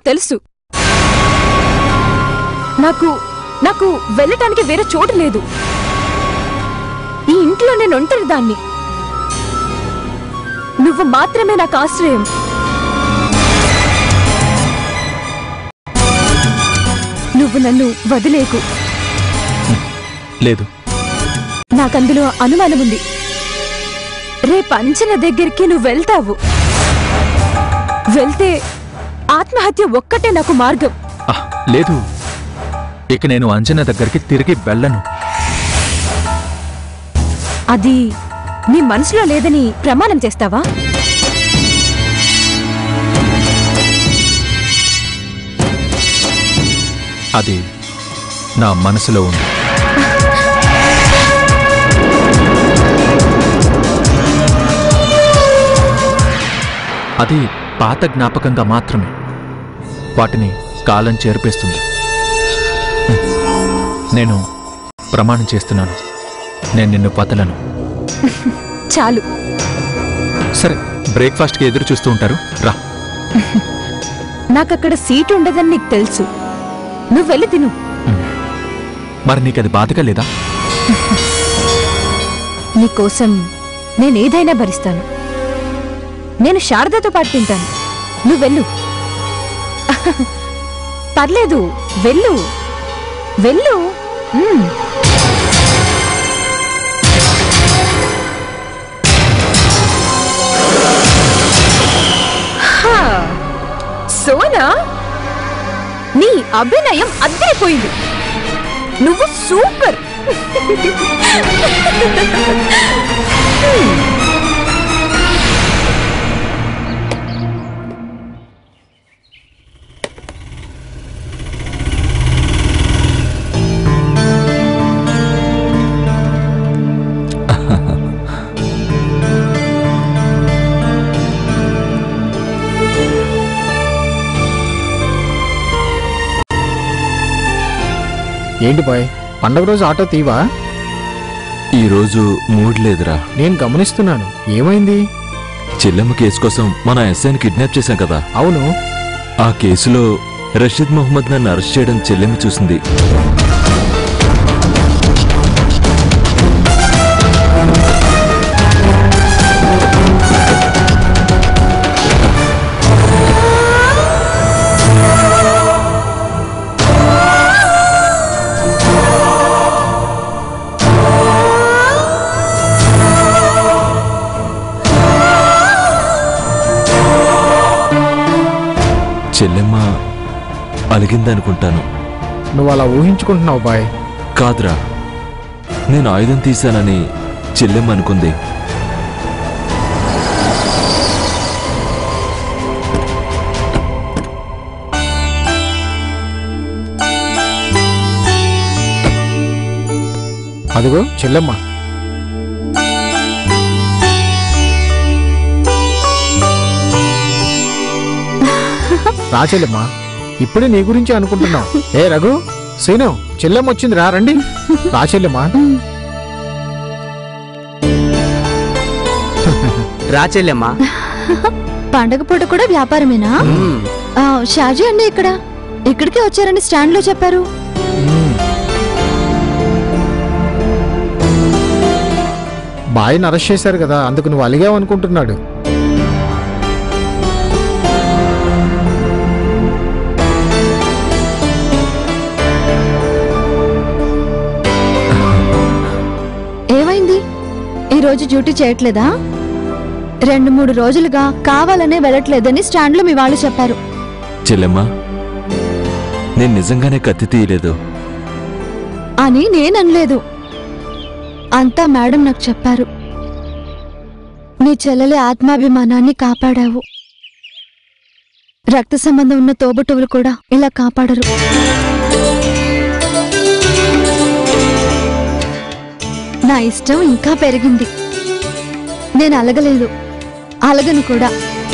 తెలుసు నాకు నాకు వెళ్ళటానికి వేరే చోటు లేదు ఈ ఇంట్లో నేను ఒంటరి దాన్ని నువ్వు మాత్రమే నాకు ఆశ్రయం నువ్వు నన్ను వదిలేకు లేదు నాకందులో అనుమానం ఉంది రేపు అంచన దగ్గరికి నువ్వు వెళ్తావు వెళ్తే ఆత్మహత్య ఒక్కటే నాకు మార్గం ఆహ్, లేదు ఇక నేను అంజన దగ్గరికి తిరిగి వెళ్ళను అది నీ మనసులో లేదని ప్రమాణం చేస్తావా అది నా మనసులో ఉంది అది పాత జ్ఞాపకంగా మాత్రమే వాటిని కాలం చేర్పేస్తుంది నేను ప్రమాణం చేస్తున్నాను నేను నిన్ను వదలను చాలు సరే బ్రేక్ఫాస్ట్కి ఎదురు చూస్తూ ఉంటారు రా నాకక్కడ సీట్ ఉండదని నీకు తెలుసు నువ్వు వెళ్ళి తిను మరి నీకది బాధగా లేదా నీకోసం నేనేదైనా భరిస్తాను నేను శారదతో పాటు తింటాను నువ్వు వెళ్ళు పర్లేదు వెళ్ళు వెళ్ళు మ్మ్. హా, సోనా నీ అభినయం అద్దరిపోయింది నువ్వు సూపర్ ఏంటి బాయ్ పండగ రోజు ఆటో తీవా ఈరోజు మూడ్ లేదురా నేను గమనిస్తున్నాను ఏమైంది చెల్లెమ్మ కేసు కోసం మన ఎస్ఐని కిడ్నాప్ చేశాం కదా అవును ఆ కేసులో రషీద్ మొహమ్మద్ నన్ను అరెస్ట్ చేయడం చెల్లెమ్మ చూసింది చెల్లెమ్మ అలిగిందనుకుంటాను నువ్వు అలా ఊహించుకుంటున్నావు బాయ్ కాదురా నేను ఆయుధం తీశానని చెల్లెమ్మ అనుకుంది అదిగో చెల్లెమ్మ రా చెల్లెమ్మ ఇప్పుడే నీ గురించి అనుకుంటున్నావు ఏ రఘు సీను చెల్లెమ్మ వచ్చింది రా రండి రా చెల్లెమ్మ రా చెల్లెమ్మా పండగ పూట కూడా వ్యాపారమేనా మ్మ్. ఆ, షాజీ అండి ఇక్కడ ఇక్కడికే వచ్చారని స్టాండ్ లో చెప్పారు బాయ్ని అరెస్ట్ చేశారు కదా అందుకు నువ్వు అలిగావు అనుకుంటున్నాడు ఏమైంది ఈ రోజు డ్యూటీ చేయట్లేదా రెండు మూడు రోజులుగా కావాలనే వెళ్ళట్లేదని స్టాండ్ లో మీ వాళ్ళు చెప్పారు చెల్లెమ్మ నేను నిజంగానే కత్తి తీయలేదు అని నేననలేదు అంతా మేడం నాకు చెప్పారు నీ చెల్లెలి ఆత్మాభిమానాన్ని కాపాడావు రక్త సంబంధం ఉన్న తోబుట్టువులు కూడా ఇలా కాపాడరు నా ఇష్టం ఇంకా పెరిగింది నేను అలగలేదు అలగను కూడా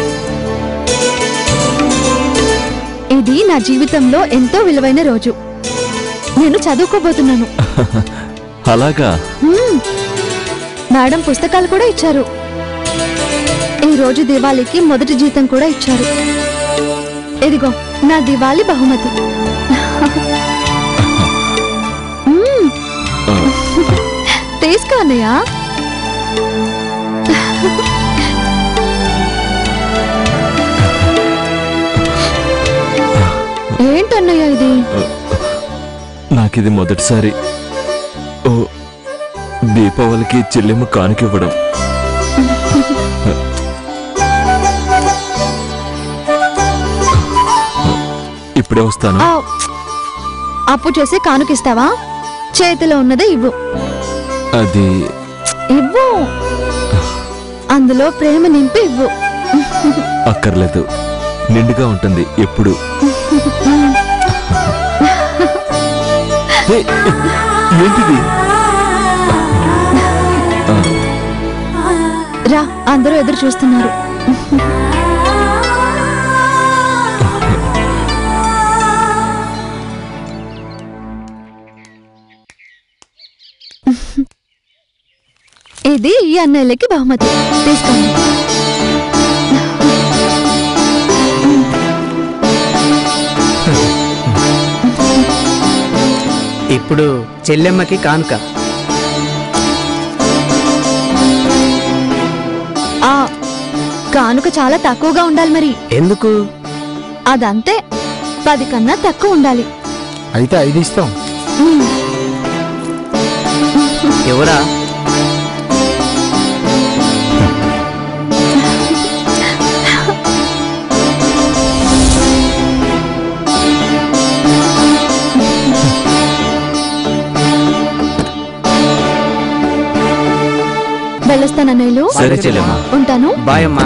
ఇది నా జీవితంలో ఎంతో విలువైన రోజు నేను చదువుకోబోతున్నాను అలాగా మ్మ్. మేడం పుస్తకాలు కూడా ఇచ్చారు ఈ రోజు దివాళీకి మొదటి జీతం కూడా ఇచ్చారు ఇదిగో నా దివాళీ బహుమతి మ్మ్. ఆ, తీసుకో అన్నయ్య ఏంటన్నయ్య ఇది నాకిది మొదటిసారి ఓ దీపావళికి చెల్లెమ్మ కానుకివ్వడం ఇప్పుడే వస్తాను ఆ, అప్పు చేసి కానుకిస్తావా చేతిలో ఉన్నదే ఇవ్వు అది ఇవ్వు అందులో ప్రేమ నింపి ఇవ్వు అక్కర్లేదు నిండుగా ఉంటుంది ఎప్పుడు ఏ, ఏంటిది రా అందరూ ఎదురు చూస్తున్నారు ఇది ఈ అన్నయ్యలకి బహుమతి తీసుకోండి ఇప్పుడు చెల్లెమ్మకి కానుక ఆ కానుక చాలా తక్కువగా ఉండాలి మరి ఎందుకు అదంతే పది కన్నా తక్కువ ఉండాలి అయితే ఐదు ఇస్తాం ఉమ్. ఎవరా వెళ్ళొస్తాను అన్నయ్యలు సరే చెల్లెమ్మ ఉంటాను బాయ్ అమ్మా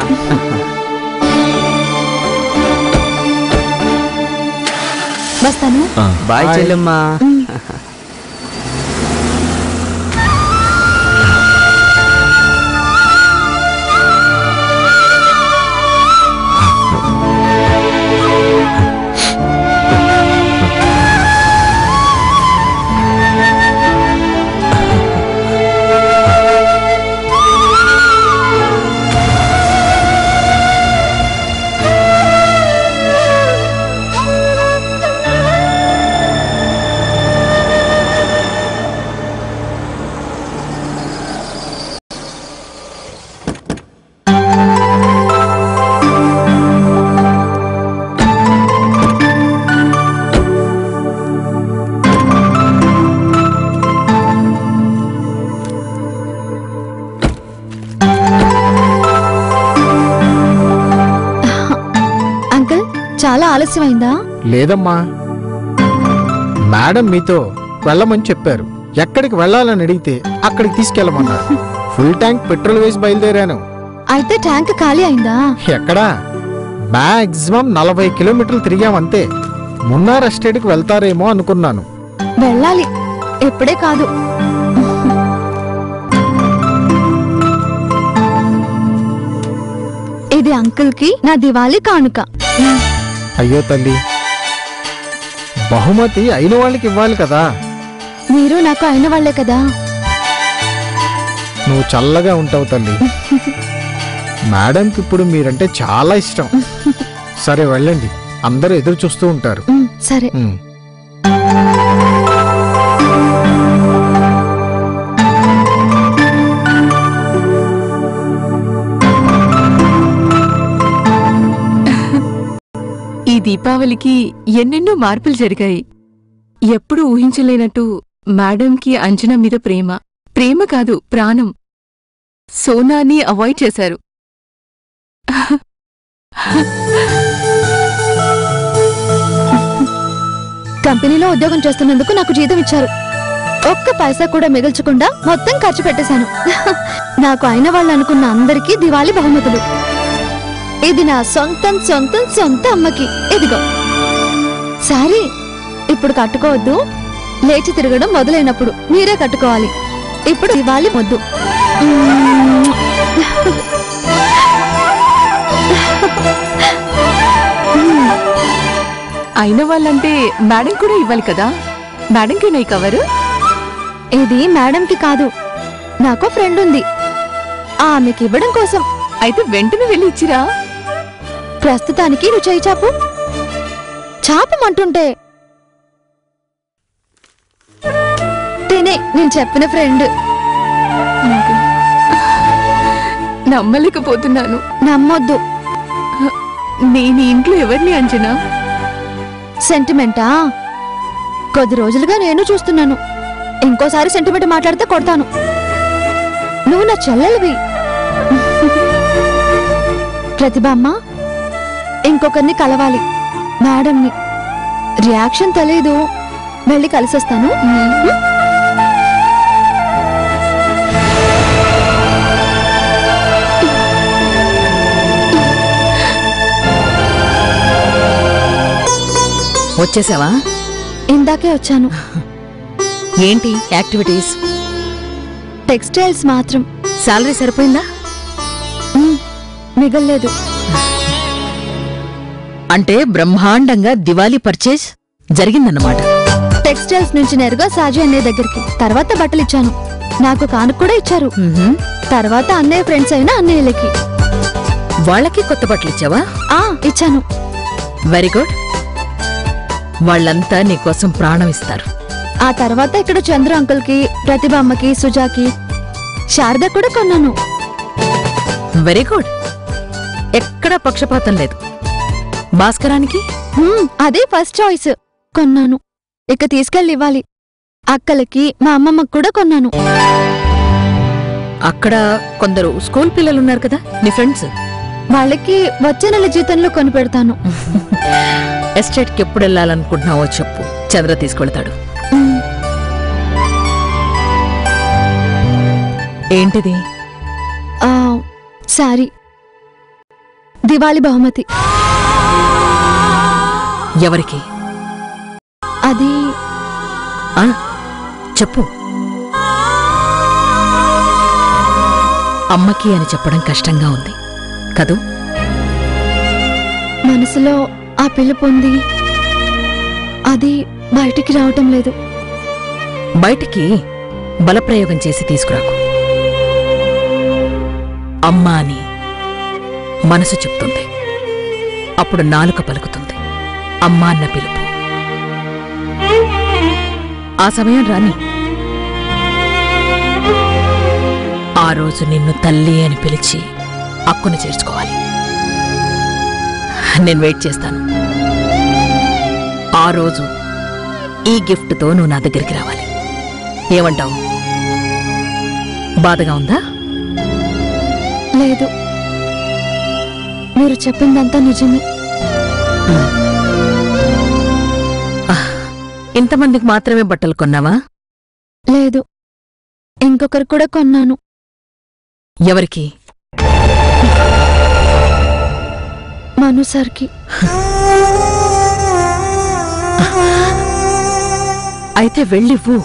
వస్తాను ఆ, బాయ్ బాయ్. చెల్లెమ్మా అంకుల్ చాలా ఆలస్యమైందా లేదమ్మా మేడం మీతో వెళ్ళమని చెప్పారు ఎక్కడికి వెళ్ళాలని అడిగితే అక్కడికి తీసుకెళ్ళమన్నారు ఫుల్ ట్యాంక్ పెట్రోల్ వేసి బయలుదేరాను అయితే ట్యాంక్ ఖాళీ అయిందా ఎక్కడా మాక్సిమం నలభై కిలోమీటర్లు తిరిగామంతే మున్నార్ ఎస్టేట్కి వెళ్తారేమో అనుకున్నాను వెళ్ళాలి ఎప్పుడే కాదు ఇది అంకుల్ కి నా దివాళీ కానుక అయ్యో తల్లి బహుమతి అయిన వాళ్ళకి ఇవ్వాలి కదా మీరు నాకు అయిన వాళ్లే కదా నువ్వు చల్లగా ఉంటావు తల్లి మేడంకి ఇప్పుడు మీరంటే చాలా ఇష్టం సరే వెళ్ళండి అందరూ ఎదురు చూస్తూ ఉంటారు ఉమ్, సరే ఉమ్. ఈ దీపావళికి ఎన్నెన్నో మార్పులు జరిగాయి ఎప్పుడూ ఊహించలేనట్టు మేడంకి అంజనా మీద ప్రేమ ప్రేమ కాదు ప్రాణం సోనాని అవాయిడ్ చేశారు కంపెనీలో ఉద్యోగం చేస్తున్నందుకు నాకు జీతం ఇచ్చారు ఒక్క పైసా కూడా మిగల్చకుండా మొత్తం ఖర్చు పెట్టేశాను నాకు అయిన వాళ్ళు అనుకున్న అందరికీ దివాళీ బహుమతులు ఇది నా సొంతం సొంతం సొంత అమ్మకి ఇదిగో సారీ ఇప్పుడు కట్టుకోవద్దు లేచి తిరగడం మొదలైనప్పుడు మీరే కట్టుకోవాలి ఇప్పుడు దివాళీ మొద్దు అయిన వాళ్ళంటే మేడం కూడా ఇవ్వాలి కదా మేడంకి నై కవరు ఇది మేడంకి కాదు నాకు ఫ్రెండ్ ఉంది ఆమెకి ఇవ్వడం కోసం అయితే వెంటనే వెళ్ళి ఇచ్చిరా ప్రస్తుతానికి నువ్వు చేయి చాపు చాపమంటుంటే తినే నేను చెప్పిన ఫ్రెండ్ నమ్మలేకపోతున్నాను నమ్మొద్దు నేను ఈ ఇంట్లో ఎవరిని అంచనా సెంటిమెంటా కొద్ది రోజులుగా నేను చూస్తున్నాను ఇంకోసారి సెంటిమెంట్ మాట్లాడితే కొడతాను నువ్వు నా చెల్లెలివి ప్రతిభ అమ్మ ఇంకొకరిని కలవాలి మేడంని రియాక్షన్ తెలీదు వెళ్ళి కలిసొస్తాను వచ్చేసావా ఇందాకే వచ్చాను ఏంటి యాక్టివిటీస్ టెక్స్టైల్స్ మాత్రం శాలరీ సరిపోయిందా మ్, మిగల్లేదు అంటే బ్రహ్మాండంగా దివాళీ పర్చేజ్ జరిగిందన్నమాట టెక్స్టైల్స్ నుంచి నేరుగా సాజీ అన్నయ్య దగ్గరికి తర్వాత బట్టలు ఇచ్చాను నాకు కానుక కూడా ఇచ్చారు మ్మ్హ్మ్. తర్వాత అన్నయ్య ఫ్రెండ్స్ అయిన అన్నయ్యలకి వాళ్ళకి కొత్త బట్టలు ఇచ్చావా ఆ ఇచ్చాను వెరీ గుడ్ వాళ్ళంతా నీకోసం ప్రాణం ఇస్తారు ఆ తర్వాత ఇక్కడ చంద్ర అంకుల్ కి ప్రతిభ అమ్మకి సుజాకి శారద కూడా కొన్నాను వెరీ గుడ్ ఎక్కడా పక్షపాతం లేదు భాస్కరానికి హ్మ్, అదే ఫస్ట్ చాయిస్ కొన్నాను ఇక తీసుకెళ్ళి ఇవ్వాలి అక్కలకి మా అమ్మమ్మకి కూడా కొన్నాను అక్కడ కొందరు స్కూల్ పిల్లలు ఉన్నారు కదా నీ ఫ్రెండ్స్ వాళ్ళకి వచ్చే నెల జీతంలో కొని పెడతాను ఎస్టేట్కి ఎప్పుడు వెళ్ళాలనుకుంటున్నావో చెప్పు చంద్ర తీసుకెళ్తాడు హ్మ్, ఏంటిది ఆ, సారీ దివాళీ బహుమతి ఎవరికి అది ఆ, చెప్పు అమ్మకి అని చెప్పడం కష్టంగా ఉంది కదూ మనసులో ఆ పిలుపు ఉంది అది బయటికి రావటం లేదు బయటికి బలప్రయోగం చేసి తీసుకురాకు అమ్మా అని మనసు చెప్తుంది అప్పుడు నాలుక పలుకుతుంది అమ్మా అన్న పిలుపు ఆ సమయం రాని ఆ రోజు నిన్ను తల్లి అని పిలిచి అక్కును చేర్చుకోవాలి నేను వెయిట్ చేస్తాను ఆ రోజు ఈ గిఫ్ట్తో నువ్వు నా దగ్గరికి రావాలి ఏమంటావు బాధగా ఉందా లేదు మీరు చెప్పిందంతా నిజమే ఇంతమందికి మాత్రమే బట్టలు కొన్నావా లేదు ఇంకొకరు కూడా కొన్నాను ఎవరికి మను సార్కి అయితే వెళ్ళివ్వు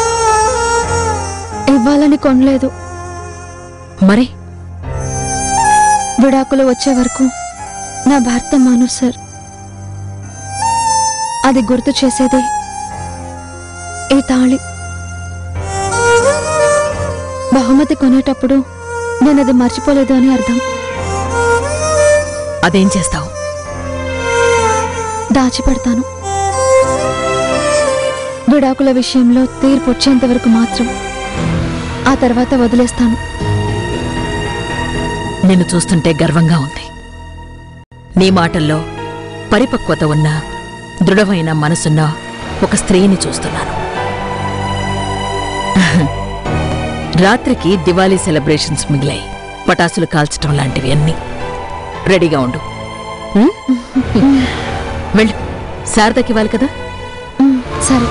ఇవ్వాలని కొనలేదు మరి విడాకులు వచ్చే వరకు నా భర్త మను సార్ అది గుర్తు చేసేదే ఈ తాళి బహుమతి కొనేటప్పుడు నేను అది మర్చిపోలేదు అని అర్థం అదేం చేస్తావు దాచిపెడతాను విడాకుల విషయంలో తీర్పు వచ్చేంత వరకు మాత్రం ఆ తర్వాత వదిలేస్తాను నిన్ను చూస్తుంటే గర్వంగా ఉంది నీ మాటల్లో పరిపక్వత ఉన్న దృఢమైన మనసున్న ఒక స్త్రీని చూస్తున్నాను రాత్రికి దివాళీ సెలబ్రేషన్స్ మిగిలాయి పటాసులు కాల్చడం లాంటివి అన్నీ రెడీగా ఉండు ఉం? వెళ్ళు శారదకి ఇవ్వాలి కదా ఉమ్, సరే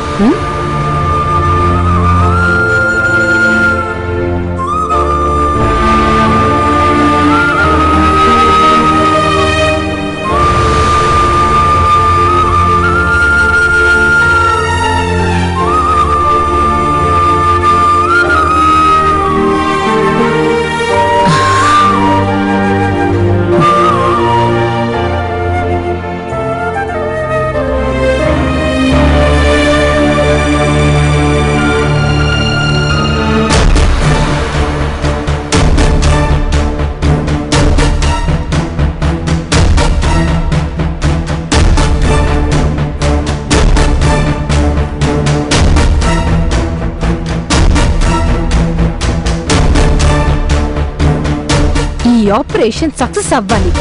ఈ ఆపరేషన్ సక్సెస్ అవ్వాలి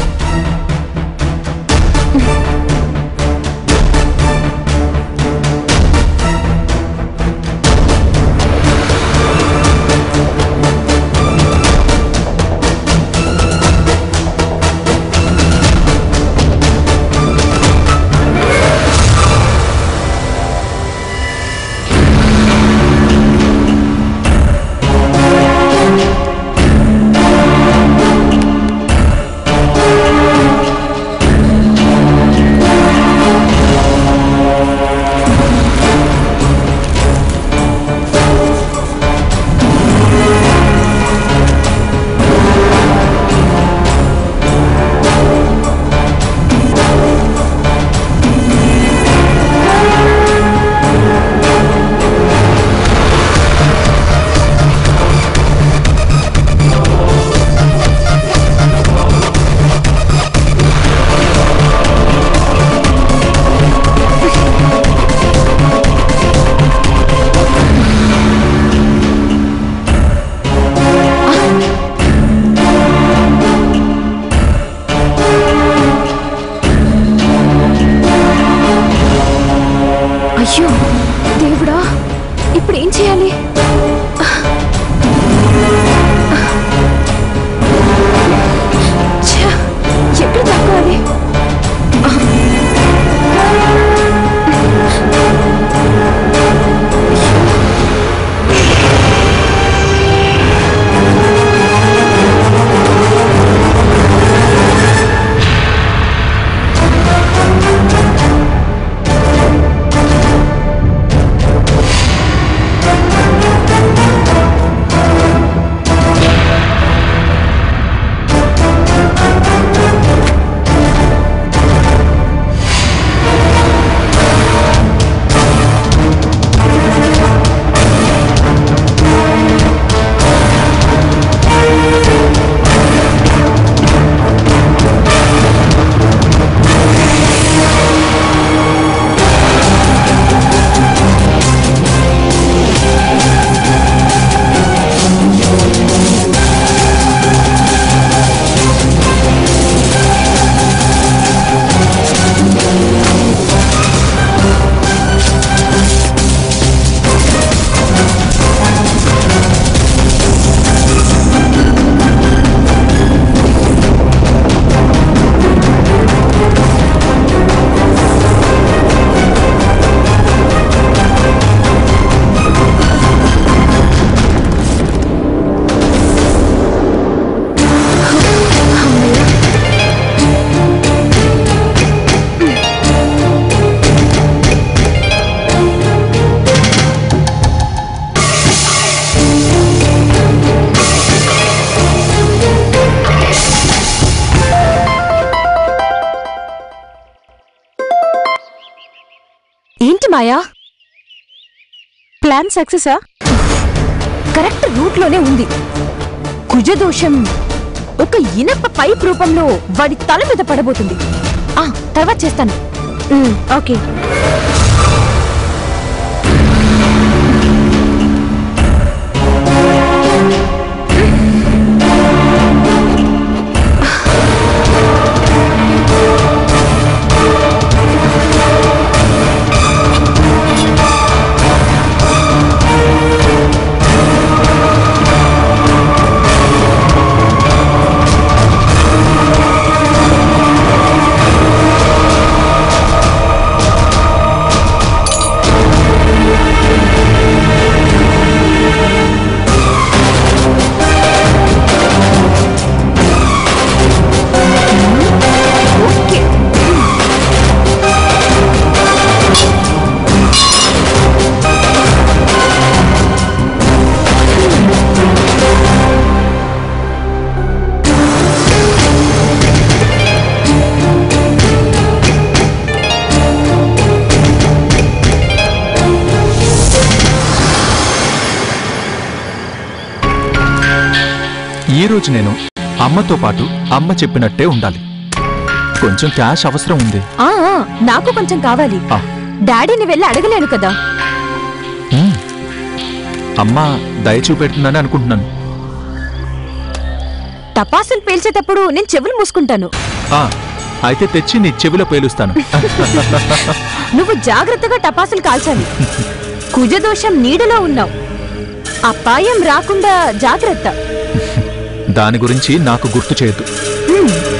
అయ్యో దేవుడా ఇప్పుడు ఏం చేయాలి ఛ, ఎక్కడ దాక్కోవాలి ఏంటి మాయా ప్లాన్ సక్సెసా కరెక్ట్ రూట్ లోనే ఉంది కుజదోషం ఒక ఇనప పైప్ రూపంలో వాడి తల మీద పడబోతుంది ఆ తర్వాత చేస్తాను ఉమ్, ఓకే ఈ రోజు నేను అమ్మతో పాటు అమ్మ చెప్పినట్టే ఉండాలి కొంచెం క్యాష్ అవసరం ఉంది ఆ ఆ, నాకు కొంచెం కావాలి ఆ. డాడీని వెళ్ళి అడగలేను కదా మ్మ్. అమ్మ దయ చూపెడుతుందని అనుకుంటున్నాను టపాసులు పేల్చేటప్పుడు నేను చెవులు మూసుకుంటాను ఆ, అయితే తెచ్చి నీ చెవిలో పేలుస్తాను నువ్వు జాగ్రత్తగా టపాసులు కాల్చాలి కుజదోషం నీడలో ఉన్నావు అపాయం రాకుండా జాగ్రత్త దాని గురించి నాకు గుర్తు చేయొద్దు హ్మ్.